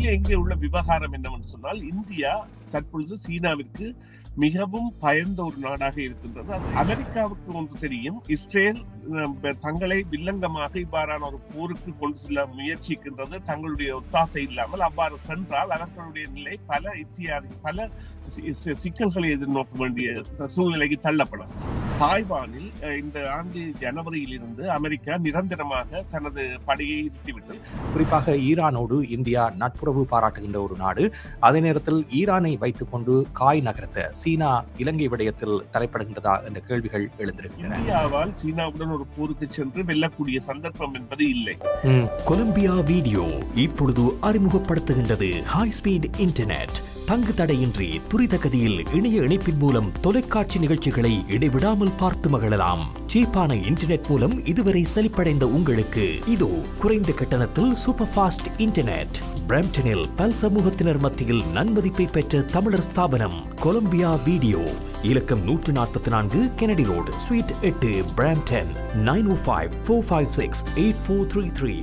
உண்மையிலே இங்கே உள்ள விவகாரம் என்னவென்று சொன்னால் இந்தியா தற்பொழுது சீனாவிற்கு மிகவும் பயந்த ஒரு நாடாக இருக்கின்றது அது அமெரிக்காவுக்கு ஒன்று தெரியும் இஸ்ரேல் அஹ், தங்களை வில்லங்கமாக இவ்வாறான ஒரு போருக்கு கொண்டு செல்ல முயற்சிக்கின்றது தங்களுடைய ஒத்தாசை இல்லாமல் அவ்வாறு சென்றால் அவர்களுடைய நிலை பல இத்தியாதி பல சி- சி- சிக்கல்களை எதிர்நோக்க வேண்டிய சூழ்நிலைக்கு தள்ளப்படும் தாய்வானில் அஹ், இந்த ஆண்டு ஜனவரியில் இருந்து அமெரிக்கா நிரந்தரமாக தனது படையை நிறுத்திவிட்டது குறிப்பாக ஈரானோடு இந்தியா நட்புறவு பாராட்டுகின்ற ஒரு நாடு அதே நேரத்தில் ஈரானை வைத்துக்கொண்டு காய் நகர்த்த சீனா இலங்கை விடயத்தில் தலைப்படுகின்றதா என்ற கேள்விகள் எழுந்திருக்கின்றன இந்தியாவால் சீனாவுடன் ஒரு போருக்கு சென்று வெல்லக்கூடிய சந்தர்ப்பம் என்பது இல்லை ம், கொலம்பியா வீடியோ இப்பொழுது அறிமுகப்படுத்துகின்றது ஹை ஸ்பீட் இன்டர்நெட் தங்கு தடையின்றி துரித கதியில் இணைய இணைப்பின் மூலம் தொலைக்காட்சி நிகழ்ச்சிகளை இடைவிடாமல் பார்த்து மகிழலாம் சீப்பான இன்டர்நெட் மூலம் இதுவரை செழிப்படைந்த உங்களுக்கு இதோ குறைந்த கட்டணத்தில் சூப்பர் ஃபாஸ்ட் இன்டர்நெட் பிரம்டனில் பல் சமூகத்தினர் மத்தியில் நன்மதிப்பை பெற்ற தமிழர் ஸ்தாபனம் கொலம்பியா வீடியோ இலக்கம் நூற்று நாற்பத்தி நான்கு கெனடி ரோடு ஸ்வீட் எட்டு Brampton nine O five four five six eight four three three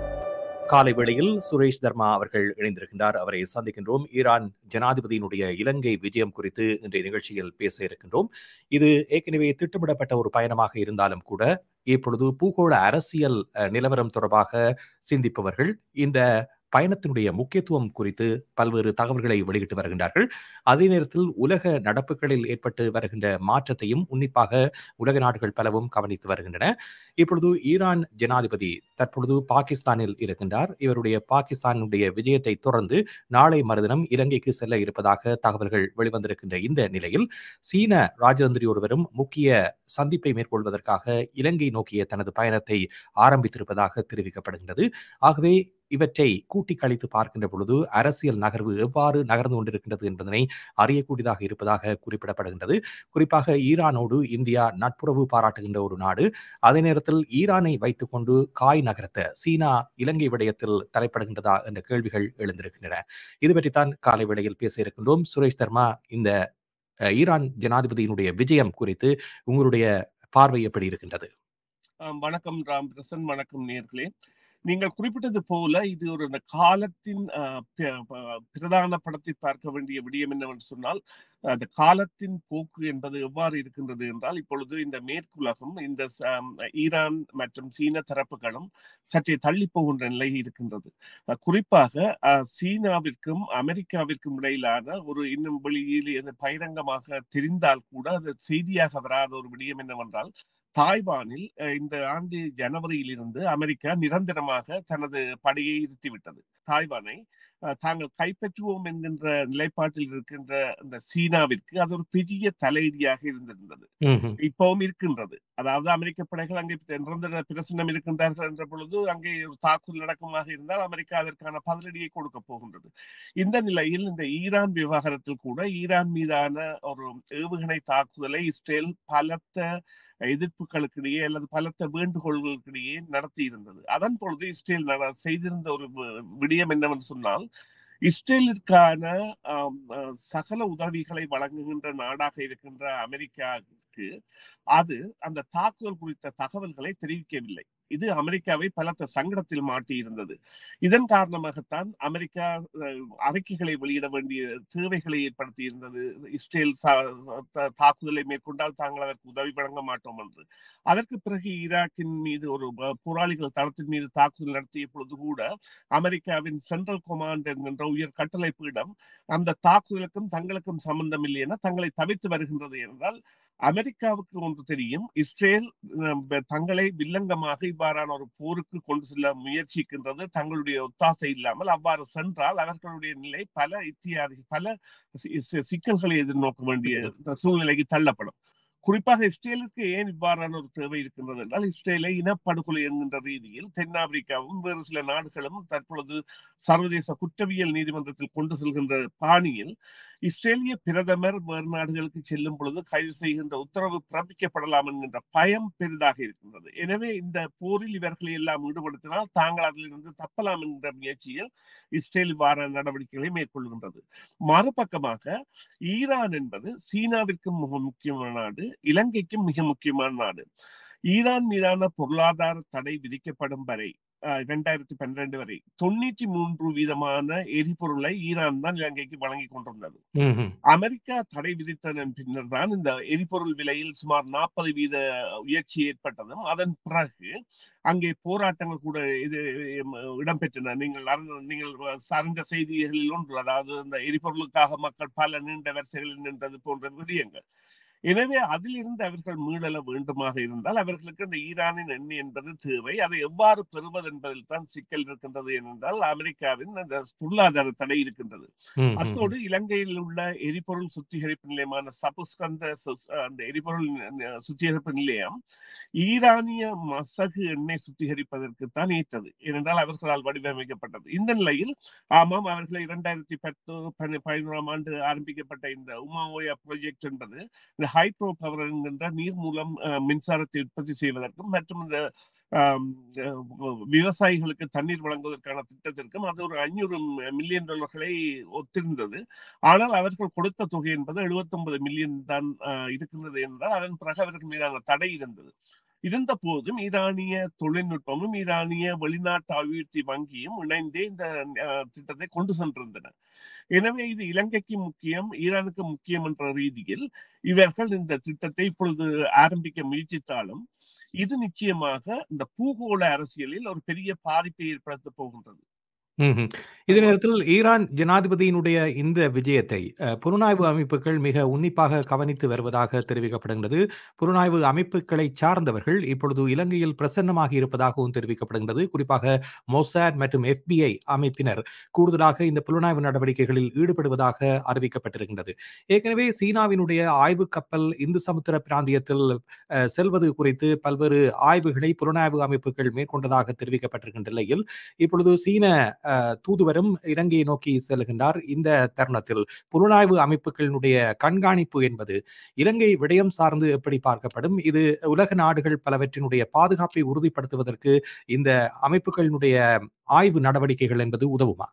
காலை வேளையில் சுரேஷ் தர்மா அவர்கள் இணைந்திருக்கின்றார் அவரை சந்திக்கின்றோம் ஈரான் ஜனாதிபதியினுடைய இலங்கை விஜயம் குறித்து இன்றைய நிகழ்ச்சியில் பேச இருக்கின்றோம் இது ஏற்கனவே திட்டமிடப்பட்ட ஒரு பயணமாக இருந்தாலும் கூட இப்பொழுது பூகோள அரசியல் அஹ், நிலவரம் தொடர்பாக சிந்திப்பவர்கள் இந்த பயணத்தினுடைய முக்கியத்துவம் குறித்து பல்வேறு தகவல்களை வெளியிட்டு வருகின்றார்கள் அதே நேரத்தில் உலக நடப்புகளில் ஏற்பட்டு வருகின்ற மாற்றத்தையும் உன்னிப்பாக உலக நாடுகள் பலவும் கவனித்து வருகின்றன இப்பொழுது ஈரான் ஜனாதிபதி தற்பொழுது பாகிஸ்தானில் இருக்கின்றார் இவருடைய பாகிஸ்தானுடைய விஜயத்தை தொடர்ந்து நாளை மறுதினம் இலங்கைக்கு செல்ல இருப்பதாக தகவல்கள் வெளிவந்திருக்கின்ற இந்த நிலையில் சீன ராஜதந்திரி ஒருவரும் முக்கிய சந்திப்பை மேற்கொள்வதற்காக இலங்கை நோக்கிய தனது பயணத்தை ஆரம்பித்திருப்பதாக தெரிவிக்கப்படுகின்றது ஆகவே இவற்றை கூட்டி கழித்து பார்க்கின்ற பொழுது அரசியல் நகர்வு எவ்வாறு நகர்ந்து கொண்டிருக்கின்றது என்பதனை அறியக்கூடியதாக இருப்பதாக குறிப்பிடப்படுகின்றது குறிப்பாக ஈரானோடு இந்தியா நட்புறவு பாராட்டுகின்ற ஒரு நாடு அதே நேரத்தில் ஈரானை வைத்துக்கொண்டு காய் நகர்த்த சீனா இலங்கை விடயத்தில் தலைப்படுகின்றதா என்ற கேள்விகள் எழுந்திருக்கின்றன இது பற்றித்தான் காலை வேளையில் பேச இருக்கின்றோம் சுரேஷ் தர்மா இந்த அஹ், ஈரான் ஜனாதிபதியினுடைய விஜயம் குறித்து உங்களுடைய பார்வை எப்படி இருக்கின்றது ஆம், வணக்கம் ராம் பிரசன் வணக்கம் நேர்களே நீங்கள் குறிப்பிட்டது போல இது ஒரு இந்த காலத்தின் ஆஹ், ப- ப- பிரதான படத்தை பார்க்க வேண்டிய விடயம் என்னவென்று சொன்னால் அந்த காலத்தின் போக்கு என்பது எவ்வாறு இருக்கின்றது என்றால் இப்பொழுது இந்த மேற்குலகம் இந்த ச- ஆம், ஈரான் மற்றும் சீன தரப்புகளும் சற்றே தள்ளி போகின்ற நிலை இருக்கின்றது அஹ், குறிப்பாக அஹ், சீனாவிற்கும் அமெரிக்காவிற்கும் இடையிலான ஒரு இன்னும் வெளியில் இது பகிரங்கமாக தெரிந்தால் கூட அது செய்தியாக வராத ஒரு விடயம் என்னவென்றால் தாய்வானில் அஹ், இந்த ஆண்டு ஜனவரியில் இருந்து அமெரிக்கா நிரந்தரமாக தனது படையை நிறுத்திவிட்டது தாய்வானை அஹ், தாங்கள் கைப்பற்றுவோம் என்கின்ற நிலைப்பாட்டில் இருக்கின்ற இந்த சீனாவிற்கு அது ஒரு பெரிய தலையீடியாக இருந்திருந்தது இப்பவும் இருக்கின்றது அதாவது அமெரிக்க படைகள் அங்கே நிரந்தர பிரசனம் இருக்கின்றார்கள் என்ற பொழுது அங்கே ஒரு தாக்குதல் நடக்குமாக இருந்தால் அமெரிக்கா அதற்கான பதிலடியை கொடுக்க போகின்றது இந்த நிலையில் இந்த ஈரான் விவகாரத்தில் கூட ஈரான் மீதான ஒரு ஏவுகணை தாக்குதலை இஸ்ரேல் பலத்த எதிர்ப்புகளுக்கிடையே அல்லது பலத்த வேண்டுகோள்களுக்கிடையே நடத்தி இருந்தது அதன் பொழுது இஸ்ரேல் நட- செய்திருந்த ஒரு வி- விடயம் என்னவென்று சொன்னால் இஸ்ரேலிற்கான ஆம், அஹ், சகல உதவிகளை வழங்குகின்ற நாடாக இருக்கின்ற அமெரிக்காவுக்கு அது அந்த தாக்குதல் குறித்த தகவல்களை தெரிவிக்கவில்லை இது அமெரிக்காவை பலத்த சங்கடத்தில் மாட்டி இருந்தது இதன் காரணமாகத்தான் அமெரிக்கா அஹ், அறிக்கைகளை வெளியிட வேண்டிய தேவைகளை ஏற்படுத்தி இருந்தது இஸ்ரேல் சா- தா- தாக்குதலை மேற்கொண்டால் தாங்கள் அதற்கு உதவி வழங்க மாட்டோம் என்று அதற்கு பிறகு ஈராக்கின் மீது ஒரு அஹ், போராளிகள் தளத்தின் மீது தாக்குதல் நடத்திய பொழுது கூட அமெரிக்காவின் சென்ட்ரல் கமாண்ட் என்கின்ற உயர் கட்டளை பீடம் அந்த தாக்குதலுக்கும் தங்களுக்கும் சம்பந்தம் இல்லை என தங்களை தவிர்த்து வருகின்றது என்றால் அமெரிக்காவுக்கு ஒன்று தெரியும் இஸ்ரேல் அஹ், தங்களை வில்லங்கமாக இவ்வாறான ஒரு போருக்கு கொண்டு செல்ல முயற்சிக்கின்றது தங்களுடைய ஒத்தாசை இல்லாமல் அவ்வாறு சென்றால் அவர்களுடைய நிலை பல இத்தியாதி பல சி- சி- சிக்கல்களை எதிர்நோக்க வேண்டிய சூழ்நிலைக்கு தள்ளப்படும் குறிப்பாக இஸ்ரேலுக்கு ஏன் இவ்வாறான ஒரு தேவை இருக்கின்றது என்றால் இஸ்ரேலை இனப்படுகொலை என்கின்ற ரீதியில் தென்னாப்பிரிக்காவும் வேறு சில நாடுகளும் தற்பொழுது சர்வதேச குற்றவியல் நீதிமன்றத்தில் கொண்டு செல்கின்ற பாணியில் இஸ்ரேலிய பிரதமர் வேறு நாடுகளுக்கு செல்லும் பொழுது கைது செய்கின்ற உத்தரவு பிறப்பிக்கப்படலாம் என்கின்ற பயம் பெரிதாக இருக்கின்றது எனவே இந்த போரில் இவர்களை எல்லாம் ஈடுபடுத்தினால் தாங்கள் அதிலிருந்து தப்பலாம் என்கிற முயற்சியில் இஸ்ரேல் இவ்வாறான நடவடிக்கைகளை மேற்கொள்கின்றது மறுபக்கமாக ஈரான் என்பது சீனாவிற்கும் மிக முக்கியமான நாடு இலங்கைக்கும் மிக முக்கியமான நாடு ஈரான் மீதான பொருளாதார தடை விதிக்கப்படும் வரை இரண்டாயிரத்தி பன்னிரண்டு வரை தொண்ணூற்றி மூன்று வீதமான எரிபொருளை ஈரான் தான் இலங்கைக்கு வழங்கி கொண்டிருந்தது ம்ஹும். அமெரிக்கா தடை விதித்ததன் பின்னர் தான் இந்த எரிபொருள் விலையில் சுமார் நாற்பது வீத உயர்ச்சி ஏற்பட்டதும் அதன் பிறகு அங்கே போராட்டங்கள் கூட இது எம், இடம்பெற்றன நீங்கள் அறிந்த- நீங்கள் அறிந்த செய்திகளில் ஒன்று அதாவது இந்த எரிபொருளுக்காக மக்கள் பல நீண்ட வரிசைகளில் நின்றது போன்ற விடயங்கள் எனவே அதிலிருந்து அவர்கள் மீளல வேண்டுமாக இருந்தால் அவர்களுக்கு இந்த ஈரானின் எண்ணெய் என்பது தேவை அதை எவ்வாறு பெறுவது என்பதில் தான் சிக்கல் இருக்கின்றது ஏனென்றால் அமெரிக்காவின் அந்த பொருளாதார தடை இருக்கின்றது ம்ஹும். அத்தோடு இலங்கையில் உள்ள எரிபொருள் சுத்திகரிப்பு நிலையமான சபுஸ்கந்த சு- அந்த எரிபொருள் ந- சுத்திகரிப்பு நிலையம் ஈரானிய மசகு எண்ணெய் சுத்திகரிப்பதற்கு தான் ஏற்றது ஏனென்றால் அவர்களால் வடிவமைக்கப்பட்டது இந்த நிலையில் ஆமாம் அவர்களை இரண்டாயிரத்தி பத்து பதி- பதினோராம் ஆண்டு ஆரம்பிக்கப்பட்ட இந்த உமாவோயா ப்ராஜெக்ட் என்பது இந்த ஹைட்ரோ பவர் என்கின்ற நீர் மூலம் அஹ், மின்சாரத்தை உற்பத்தி செய்வதற்கும் மற்றும் இந்த ஆம், அஹ், விவசாயிகளுக்கு தண்ணீர் வழங்குவதற்கான திட்டத்திற்கும் அது ஒரு ஐநூறு மில்லியன் டாலர்களை ஒத்திருந்தது ஆனால் அவர்கள் கொடுத்த தொகை என்பது 79 மில்லியன் தான் அஹ், இருக்கின்றது என்றால் அதன் பிறகு அவர்கள் மீதான தடை இருந்தது இருந்த போதும் ஈரானிய தொழில்நுட்பமும் ஈரானிய வெளிநாட்டு அபிவிருத்தி வங்கியும் இணைந்தே இந்த அஹ், திட்டத்தை கொண்டு சென்றிருந்தன எனவே இது இலங்கைக்கு முக்கியம் ஈரானுக்கு முக்கியம் என்ற ரீதியில் இவர்கள் இந்த திட்டத்தை இப்பொழுது ஆரம்பிக்க முயற்சித்தாலும் இது நிச்சயமாக இந்த பூகோள அரசியலில் ஒரு பெரிய பாதிப்பை ஏற்படுத்த போகின்றது ம்ஹும். இதே நேரத்தில் ஈரான் ஜனாதிபதியினுடைய இந்த விஜயத்தை அஹ், புலனாய்வு அமைப்புகள் மிக உன்னிப்பாக கவனித்து வருவதாக தெரிவிக்கப்படுகின்றது புலனாய்வு அமைப்புகளை சார்ந்தவர்கள் இப்பொழுது இலங்கையில் பிரசன்னமாகி இருப்பதாகவும் தெரிவிக்கப்படுகின்றது குறிப்பாக மொசாட் மற்றும் எஃபிஐ அமைப்பினர் கூடுதலாக இந்த புலனாய்வு நடவடிக்கைகளில் ஈடுபடுவதாக அறிவிக்கப்பட்டிருக்கின்றது ஏற்கனவே சீனாவினுடைய ஆய்வு கப்பல் இந்து சமுத்திர பிராந்தியத்தில் அஹ், செல்வது குறித்து பல்வேறு ஆய்வுகளை புலனாய்வு அமைப்புகள் மேற்கொண்டதாக தெரிவிக்கப்பட்டிருக்கின்ற நிலையில் இப்பொழுது சீன அஹ், தூதுவரும் இலங்கையை நோக்கி செல்கின்றார் இந்த தருணத்தில் புலனாய்வு அமைப்புகளினுடைய கண்காணிப்பு என்பது இலங்கை விடயம் சார்ந்து எப்படி பார்க்கப்படும் இது உலக நாடுகள் பலவற்றினுடைய பாதுகாப்பை உறுதிப்படுத்துவதற்கு இந்த அமைப்புகளினுடைய ஆய்வு நடவடிக்கைகள் என்பது உதவுமா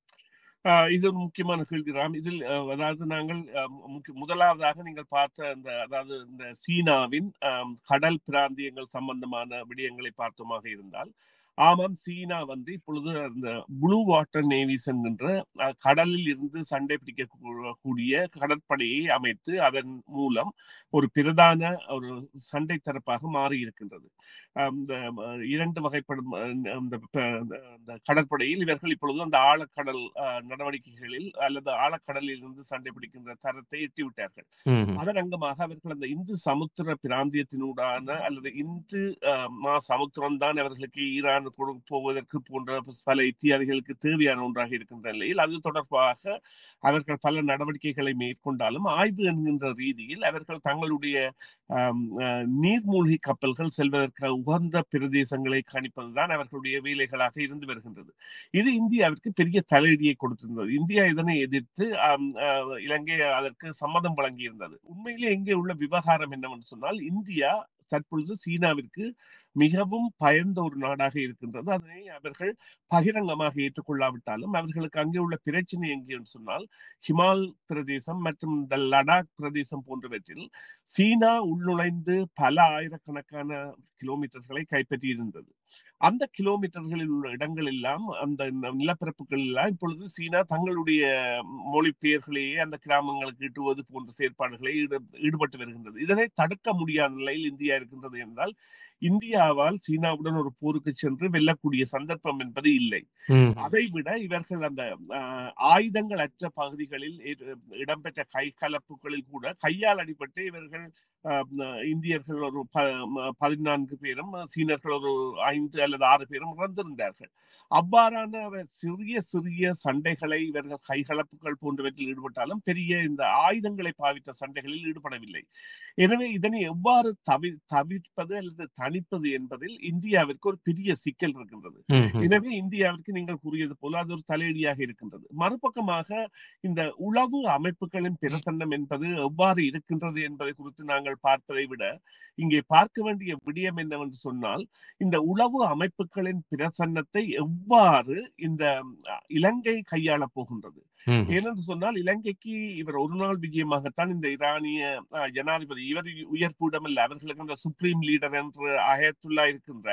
ஆஹ் இது ஒரு முக்கியமான கேள்விதான் இதில் அஹ், அதாவது நாங்கள் அஹ், முக்கிய- முதலாவதாக நீங்கள் பார்த்த அந்த அதாவது இந்த சீனாவின் ஆம், கடல் பிராந்தியங்கள் சம்பந்தமான விடயங்களை பார்த்தோமாக இருந்தால் ஆமாம் சீனா வந்து இப்பொழுது அந்த ப்ளூ வாட்டர் நேவிஸ் என்கின்ற அஹ், கடலில் இருந்து சண்டை பிடிக்க கூ- கூடிய கடற்படையை அமைத்து அதன் மூலம் ஒரு பிரதான ஒரு சண்டை தரப்பாக மாறி இருக்கின்றது அஹ், இந்த அஹ், இரண்டு வகைப்படும் அஹ், அந்த ப- அந்த கடற்படையில் இவர்கள் இப்பொழுது அந்த ஆழக்கடல் அஹ், நடவடிக்கைகளில் அல்லது ஆழக்கடலில் இருந்து சண்டை பிடிக்கின்ற தரத்தை எட்டிவிட்டார்கள் ம்ஹும். அதன் அங்கமாக அவர்கள் அந்த இந்து சமுத்திர பிராந்தியத்தினூடான அல்லது இந்து அஹ், மா சமுத்திரம் தான் அவர்களுக்கு ஈரான் கொடு- போவதற்கு போன்ற பல இத்தியாதிகளுக்கு தேவையான ஒன்றாக இருக்கின்ற நிலையில் அது தொடர்பாக அவர்கள் பல நடவடிக்கைகளை மேற்கொண்டாலும் ஆய்வு என்கின்ற ரீதியில் அவர்கள் தங்களுடைய ஆம், அஹ், நீர்மூழ்கி கப்பல்கள் செல்வதற்கு உகந்த பிரதேசங்களை கணிப்பதுதான் அவர்களுடைய வேலைகளாக இருந்து வருகின்றது இது இந்தியாவிற்கு பெரிய தலையடியை கொடுத்திருந்தது இந்தியா இதனை எதிர்த்து ஆம், அஹ், இலங்கை அதற்கு சம்மதம் வழங்கியிருந்தது உண்மையிலே இங்கே உள்ள விவகாரம் என்னவென்று சொன்னால் இந்தியா தற்பொழுது சீனாவிற்கு மிகவும் பயந்த ஒரு நாடாக இருக்கின்றது அதனை அவர்கள் பகிரங்கமாக ஏற்றுக்கொள்ளாவிட்டாலும் அவர்களுக்கு அங்கே உள்ள பிரச்சனை எங்கே என்று சொன்னால் ஹிமால் பிரதேசம் மற்றும் இந்த லடாக் பிரதேசம் போன்றவற்றில் சீனா உள்நுழைந்து பல ஆயிரக்கணக்கான கிலோமீட்டர்களை கைப்பற்றி இருந்தது அந்த கிலோமீட்டர்களில் உள்ள இடங்கள் எல்லாம் அந்த நிலப்பரப்புகள் எல்லாம் இப்பொழுது சீனா தங்களுடைய மொழிபெயர்களையே அந்த கிராமங்களுக்கு ஈட்டுவது போன்ற செயற்பாடுகளை ஈடு- ஈடுபட்டு வருகின்றது இதனை தடுக்க முடியாத நிலையில் இந்தியா இருக்கின்றது என்றால் இந்தியாவால் சீனாவுடன் ஒரு போருக்கு சென்று வெல்லக்கூடிய சந்தர்ப்பம் என்பது இல்லை ம்ஹும். அதை விட இவர்கள் அந்த ஆஹ், ஆயுதங்கள் அற்ற பகுதிகளில் இட- இடம்பெற்ற கை கலப்புகளில் கூட கையால் அடிபட்டு இவர்கள் ஆஹ், இந்தியர்கள் ஒரு ப- ம- பதினான்கு பேரும் சீனர்கள் ஒரு ஐந்து அல்லது ஆறு பேரும் இறந்திருந்தார்கள் அவ்வாறான வ- சிறிய சிறிய சண்டைகளை இவர்கள் கைகலப்புகள் போன்றவற்றில் ஈடுபட்டாலும் பெரிய இந்த ஆயுதங்களை பாவித்த சண்டைகளில் ஈடுபடவில்லை எனவே இதனை எவ்வாறு தவி தவிர்ப்பது அல்லது தணிப்பது என்பதில் இந்தியாவிற்கு ஒரு பெரிய சிக்கல் இருக்கின்றது ம்ஹும். எனவே இந்தியாவிற்கு நீங்கள் கூறியது போல அது ஒரு தலையடியாக இருக்கின்றது மறுபக்கமாக இந்த உளவு அமைப்புகளின் பிரசன்னம் என்பது எவ்வாறு இருக்கின்றது என்பதை குறித்து நாங்கள் பார்ப்பதை விட இங்கே பார்க்க வேண்டிய விடயம் என்னவென்று சொன்னால் இந்த உளவு அமைப்புகளின் பிரசன்னத்தை எவ்வாறு இந்த அஹ், இலங்கை கையாளப் போகின்றது ம்ஹும். ஏனென்று சொன்னால் இலங்கைக்கு இவர் ஒரு நாள் விஜயமாகத்தான் இந்த ஈரானிய அஹ், ஜனாதிபதி இவர் உயர்பூடம் அல்ல அவர்களுக்கு அந்த சுப்ரீம் லீடர் என்று அயத்துல்லா இருக்கின்றார்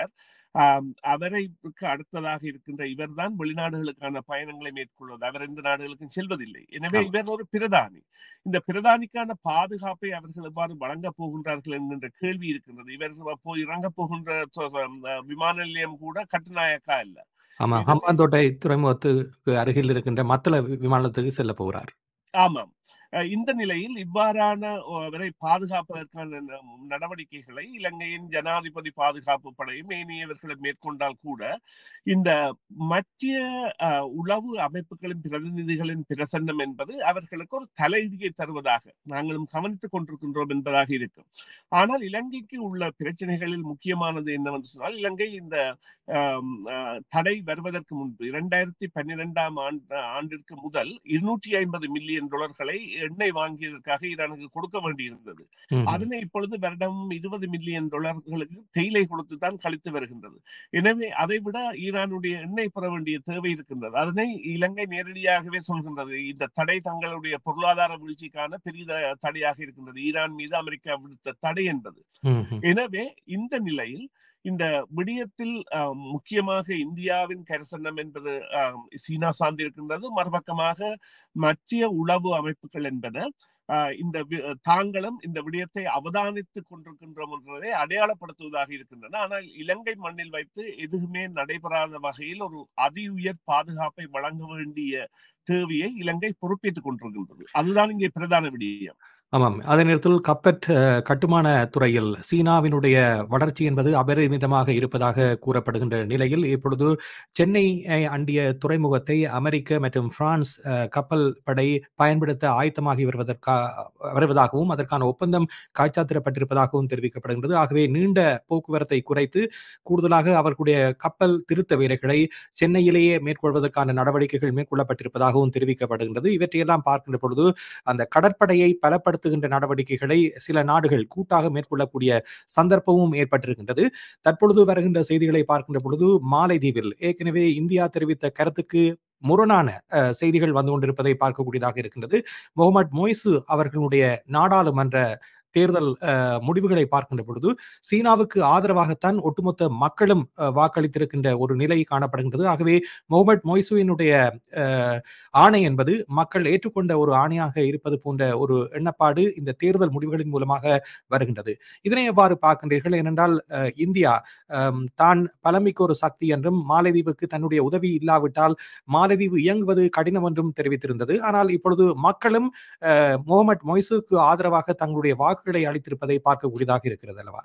ஆம், அவரைக்கு அடுத்ததாக இருக்கின்ற இவர்தான் வெளிநாடுகளுக்கான பயணங்களை மேற்கொள்வது அவர் எந்த நாடுகளுக்கும் செல்வதில்லை எனவே ஆமா. இவர் ஒரு பிரதானி இந்த பிரதானிக்கான பாதுகாப்பை அவர்கள் எவ்வாறு வழங்கப் போகின்றார்கள் என்கின்ற கேள்வி இருக்கின்றது இவர் போய் இறங்கப் போகின்ற சொ- சொ- அந்த விமான நிலையம் கூட கட்டுநாயக்கா இல்ல ஆமா எனவே- ஹம்பாந்தோட்டை துறைமுகத்துக்கு அருகில் இருக்கின்ற மத்தள விமானத்துக்கு செல்ல போகிறார் ஆமாம் அஹ் இந்த நிலையில் இவ்வாறான அவரை பாதுகாப்பதற்கான ந- நடவடிக்கைகளை இலங்கையின் ஜனாதிபதி பாதுகாப்பு படையும் ஏனையவர்களை மேற்கொண்டால் கூட இந்த மத்திய அஹ், உளவு அமைப்புகளின் பிரதிநிதிகளின் பிரசன்னம் என்பது அவர்களுக்கு ஒரு தலைவிதியை தருவதாக நாங்களும் கவனித்துக் கொண்டிருக்கின்றோம் என்பதாக இருக்கும் ஆனால் இலங்கைக்கு உள்ள பிரச்சனைகளில் முக்கியமானது என்னவென்று சொன்னால் இலங்கை இந்த ஆம், அஹ், தடை வருவதற்கு முன்பு இரண்டாயிரத்தி பன்னிரெண்டாம் ஆண்டு ஆண்டிற்கு முதல் இருநூற்றி ஐம்பது மில்லியன் டாலர்களை எண்ணெய் வாங்கியதற்காக ஈரானுக்கு கொடுக்க வேண்டியிருந்தது ம். அதனை இப்பொழுது வருடம் இருபது மில்லியன் டாலர்களுக்கு தேயிலை கொடுத்து தான் கழித்து வருகின்றது எனவே அதை விட ஈரானுடைய எண்ணெய் பெற வேண்டிய தேவை இருக்கின்றது அதனை இலங்கை நேரடியாகவே சொல்கின்றது இந்த தடை தங்களுடைய பொருளாதார வீழ்ச்சிக்கான பெரிய த- தடையாக இருக்கின்றது ஈரான் மீது அமெரிக்கா விடுத்த தடை என்பது ம், ம். எனவே இந்த நிலையில் இந்த விடயத்தில் ஆம், முக்கியமாக இந்தியாவின் கரிசனம் என்பது ஆம், சீனா சார்ந்திருக்கின்றது மறுபக்கமாக மத்திய உளவு அமைப்புகள் என்பன ஆ, இந்த வி- தாங்களும் இந்த விடயத்தை அவதானித்துக் கொண்டிருக்கின்றோம் என்பதை அடையாளப்படுத்துவதாக இருக்கின்றன ஆனால் இலங்கை மண்ணில் வைத்து எதுவுமே நடைபெறாத வகையில் ஒரு அதி உயர் பாதுகாப்பை வழங்க வேண்டிய தேவையை இலங்கை பொறுப்பேற்றுக் கொண்டிருக்கின்றது அதுதான் இங்கே பிரதான விடயம் ஆமாம் அதே நேரத்தில் கப்பட் அஹ், கட்டுமான துறையில் சீனாவினுடைய வளர்ச்சி என்பது அபரிமிதமாக இருப்பதாக கூறப்படுகின்ற நிலையில் இப்பொழுது சென்னை அஹ், அண்டிய துறைமுகத்தை அமெரிக்க மற்றும் பிரான்ஸ் அஹ், கப்பல் படை பயன்படுத்த ஆயத்தமாகி வருவதற்கா வருவதாகவும் அதற்கான ஒப்பந்தம் காய்ச்சாத்திரப்பட்டிருப்பதாகவும் தெரிவிக்கப்படுகின்றது ஆகவே நீண்ட போக்குவரத்தை குறைத்து கூடுதலாக அவர்களுடைய கப்பல் திருத்த வேலைகளை சென்னையிலேயே மேற்கொள்வதற்கான நடவடிக்கைகள் மேற்கொள்ளப்பட்டிருப்பதாகவும் தெரிவிக்கப்படுகின்றது இவற்றையெல்லாம் பார்க்கின்ற பொழுது அந்த கடற்படையை பலப்படுத்துகின்ற நடவடிக்கைகளை சில நாடுகள் கூட்டாக மேற்கொள்ளக்கூடிய சந்தர்ப்பமும் ஏற்பட்டிருக்கின்றது தற்பொழுது வருகின்ற செய்திகளை பார்க்கின்ற பொழுது மாலைதீவில் ஏற்கனவே இந்தியா தெரிவித்த கருத்துக்கு முரணான அஹ், செய்திகள் வந்து கொண்டிருப்பதை பார்க்கக்கூடியதாக இருக்கின்றது முகமது மொய்சு அவர்களுடைய நாடாளுமன்ற தேர்தல் அஹ், முடிவுகளை பார்க்கின்ற பொழுது சீனாவுக்கு ஆதரவாகத்தான் ஒட்டுமொத்த மக்களும் அஹ், வாக்களித்திருக்கின்ற ஒரு நிலை காணப்படுகின்றது ஆகவே முகமது மொய்சுவினுடைய அஹ், ஆணை என்பது மக்கள் ஏற்றுக்கொண்ட ஒரு ஆணையாக இருப்பது போன்ற ஒரு எண்ணப்பாடு இந்த தேர்தல் முடிவுகளின் மூலமாக வருகின்றது இதனை எவ்வாறு பார்க்கின்றீர்கள் ஏனென்றால் அஹ், இந்தியா அம், தான் பலமிக்க ஒரு சக்தி என்றும் மாலைதீவுக்கு தன்னுடைய உதவி இல்லாவிட்டால் மாலைதீவு இயங்குவது கடினம் என்றும் தெரிவித்திருந்தது ஆனால் இப்பொழுது மக்களும் அஹ், முகமது மொய்சுக்கு ஆதரவாக தங்களுடைய வாக்குகளை அளித்திருப்பதை பார்க்கக்கூடியதாக இருக்கிறது அல்லவா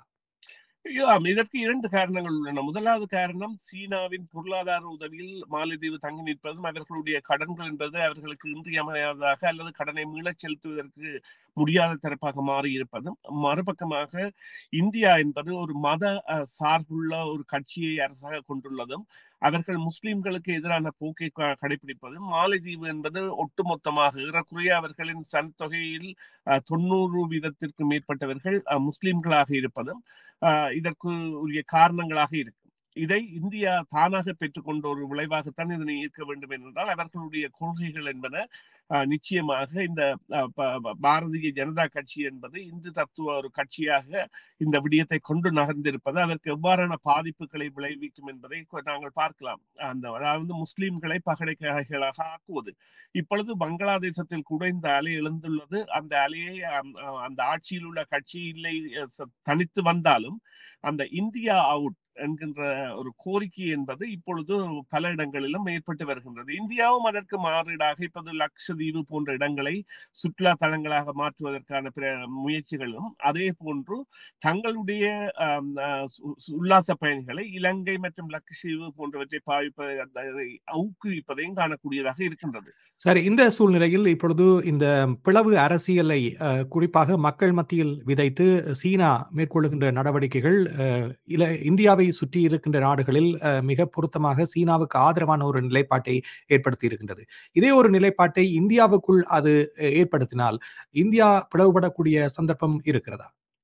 ஆம், இதற்கு இரண்டு காரணங்கள் உள்ளன முதலாவது காரணம் சீனாவின் பொருளாதார உதவியில் மாலத்தீவு தங்கி நிற்பதும் அவர்களுடைய கடன்கள் என்பது அவர்களுக்கு இன்றியமையாததாக அல்லது கடனை மீளச் செலுத்துவதற்கு முடியாத தரப்பாக மாறி இருப்பதும் மறுபக்கமாக இந்தியா என்பது ஒரு மத அஹ், சார்புள்ள ஒரு கட்சியை அரசாக கொண்டுள்ளதும் அவர்கள் முஸ்லிம்களுக்கு எதிரான போக்கை க- கடைபிடிப்பதும் மாலைதீவு என்பது ஒட்டுமொத்தமாக ஏறக்குறைய அவர்களின் சனத்தொகையில் அஹ், தொண்ணூறு வீதத்திற்கு மேற்பட்டவர்கள் அஹ், முஸ்லிம்களாக இருப்பதும் ஆஹ் இதற்கு உரிய காரணங்களாக இருக்கும் இதை இந்தியா தானாக பெற்றுக்கொண்ட ஒரு விளைவாகத்தான் இதனை ஈர்க்க வேண்டும் என்றால் அவர்களுடைய கொள்கைகள் என்பன ஆஹ் நிச்சயமாக இந்த ஆஹ் ப- ப- பாரதிய ஜனதா கட்சி என்பது இந்து தத்துவ ஒரு கட்சியாக இந்த விடயத்தை கொண்டு நகர்ந்திருப்பது அதற்கு எவ்வாறான பாதிப்புகளை விளைவிக்கும் என்பதை கொ- நாங்கள் பார்க்கலாம் அந்த அதாவது முஸ்லிம்களை பகடைக்காய்களாக ஆக்குவது இப்பொழுது பங்களாதேசத்தில் கூட இந்த அலை எழுந்துள்ளது அந்த அலையை அம், அஹ், அந்த ஆட்சியில் உள்ள கட்சி இல்லை அஹ், ச- தனித்து வந்தாலும் அந்த இந்தியா அவுட் என்கின்ற ஒரு கோரிக்கை என்பது இப்பொழுது பல இடங்களிலும் ஏற்பட்டு வருகின்றது இந்தியாவும் அதற்கு மாறீடாக இப்போது லக்ஷதீவு போன்ற இடங்களை சுற்றுலா தலங்களாக மாற்றுவதற்கான பிற முயற்சிகளும் அதே போன்று தங்களுடைய ஆம், அஹ், சு- சு- உல்லாச பயணிகளை இலங்கை மற்றும் லக்ஷதீவு போன்றவற்றை பாவிப்பதை அதை ஊக்குவிப்பதையும் காணக்கூடியதாக இருக்கின்றது சரி இந்த சூழ்நிலையில் இப்பொழுது இந்த பிளவு அரசியலை அஹ், குறிப்பாக மக்கள் மத்தியில் விதைத்து சீனா மேற்கொள்ளுகின்ற நடவடிக்கைகள் அஹ், இல இந்தியாவை சுற்றி இருக்கின்ற நாடுகளில் அஹ், மிக பொருத்தமாக சீனாவுக்கு ஆதரவான ஒரு நிலைப்பாட்டை ஏற்படுத்தி இருக்கின்றது இதே ஒரு நிலைப்பாட்டை இந்தியாவுக்குள் அது அஹ், ஏற்படுத்தினால் இந்தியா பிளவுபடக்கூடிய சந்தர்ப்பம் இருக்கிறதா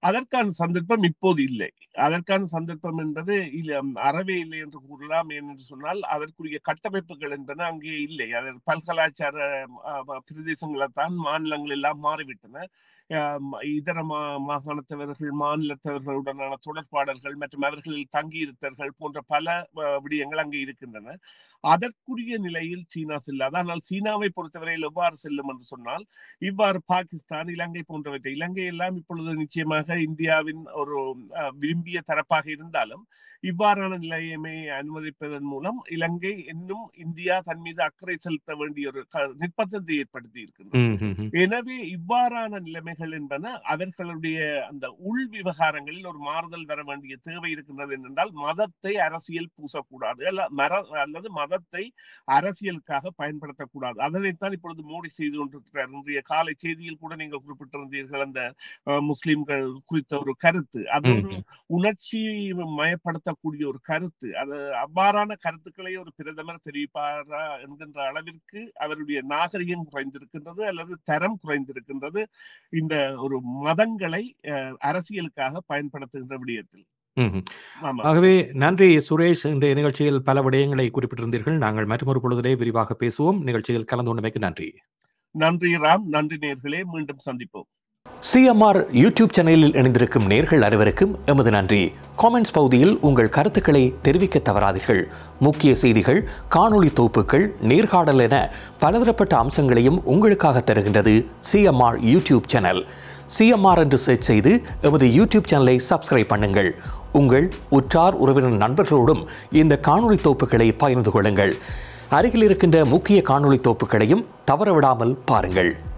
அதற்கான சந்தர்ப்பம் இப்போது இல்லை அதற்கான சந்தர்ப்பம் என்பது இல்ல அறவே இல்லை என்று கூறலாம் ஏனென்று சொன்னால் அதற்குரிய கட்டமைப்புகள் என்பன அங்கே இல்லை அது பல்கலாச்சார பிரதேசங்களைத்தான் மாநிலங்கள் எல்லாம் மாறிவிட்டன இதர மா மாகாணத்தவர்கள் மாநிலத்தவர்களுடனான தொடர்பாடல்கள் மற்றும் அவர்களில் தங்கியிருத்தல்கள் போன்ற பல விடயங்கள் அங்கே இருக்கின்றன அதற்குரிய நிலையில் சீனா செல்லாது ஆனால் சீனாவை பொறுத்தவரையில் எவ்வாறு செல்லும் என்று சொன்னால் இவ்வாறு பாகிஸ்தான் இலங்கை போன்றவற்றை இலங்கை எல்லாம் இப்பொழுது நிச்சயமாக இந்தியாவின் ஒரு விரும்பிய தரப்பாக இருந்தாலும் இவ்வாறான நிலையமை அனுமதிப்பதன் மூலம் இலங்கை இன்னும் இந்தியா தன் மீது அக்கறை செலுத்த வேண்டிய ஒரு நிர்பந்தத்தை ஏற்படுத்தி இருக்கின்றது எனவே இவ்வாறான நிலைமைகள் என்பன அவர்களுடைய அந்த உள் விவகாரங்களில் ஒரு மாறுதல் வர வேண்டிய தேவை இருக்கின்றது என்றால் மதத்தை அரசியல் பூசக்கூடாது அல்ல மர அல்லது மதத்தை அரசியலுக்காக பயன்படுத்தக்கூடாது அதனைத்தான் இப்பொழுது மோடி செய்து கொண்டிருக்கிறார் இன்றைய காலை செய்தியில் கூட நீங்கள் குறிப்பிட்டிருந்தீர்கள் அந்த முஸ்லிம்கள் குறித்த ஒரு கருத்து அது ஒரு உணர்ச்சி மயப்படுத்த கூடிய ஒரு கருத்து அது அவ்வாறான கருத்துக்களை ஒரு பிரதமர் தெரிவிப்பாரா என்கின்ற அளவிற்கு அவருடைய நாகரிகம் குறைந்திருக்கின்றது அல்லது தரம் குறைந்திருக்கின்றது இந்த ஒரு மதங்களை அரசியலுக்காக பயன்படுத்துகின்ற விடயத்தில் ஆகவே நன்றி சுரேஷ் இன்றைய நிகழ்ச்சியில் பல விடயங்களை குறிப்பிட்டிருந்தீர்கள் நாங்கள் மற்றொரு பொழுதிலே விரிவாக பேசுவோம் நிகழ்ச்சியில் கலந்து கொண்டமைக்கு நன்றி நன்றி ராம் நன்றி நேர்களே மீண்டும் சந்திப்போம் சிஎம்ஆர் யூடியூப் சேனலில் இணைந்திருக்கும் நேர்கள் அனைவருக்கும் எமது நன்றி காமெண்ட்ஸ் பகுதியில் உங்கள் கருத்துக்களை தெரிவிக்க தவறாதீர்கள் முக்கிய செய்திகள் காணொளி தொகுப்புகள் நேர்காணல் என பலதரப்பட்ட அம்சங்களையும் உங்களுக்காக தருகின்றது சிஎம்ஆர் யூடியூப் சேனல் சிஎம்ஆர் என்று சர்ச் செய்து எமது யூடியூப் சேனலை சப்ஸ்கிரைப் பண்ணுங்கள் உங்கள் உற்றார் உறவினர் நண்பர்களோடும் இந்த காணொளி தொகுப்புகளை பகிர்ந்து கொள்ளுங்கள் அருகில் இருக்கின்ற முக்கிய காணொளி தொகுப்புகளையும் தவறவிடாமல் பாருங்கள்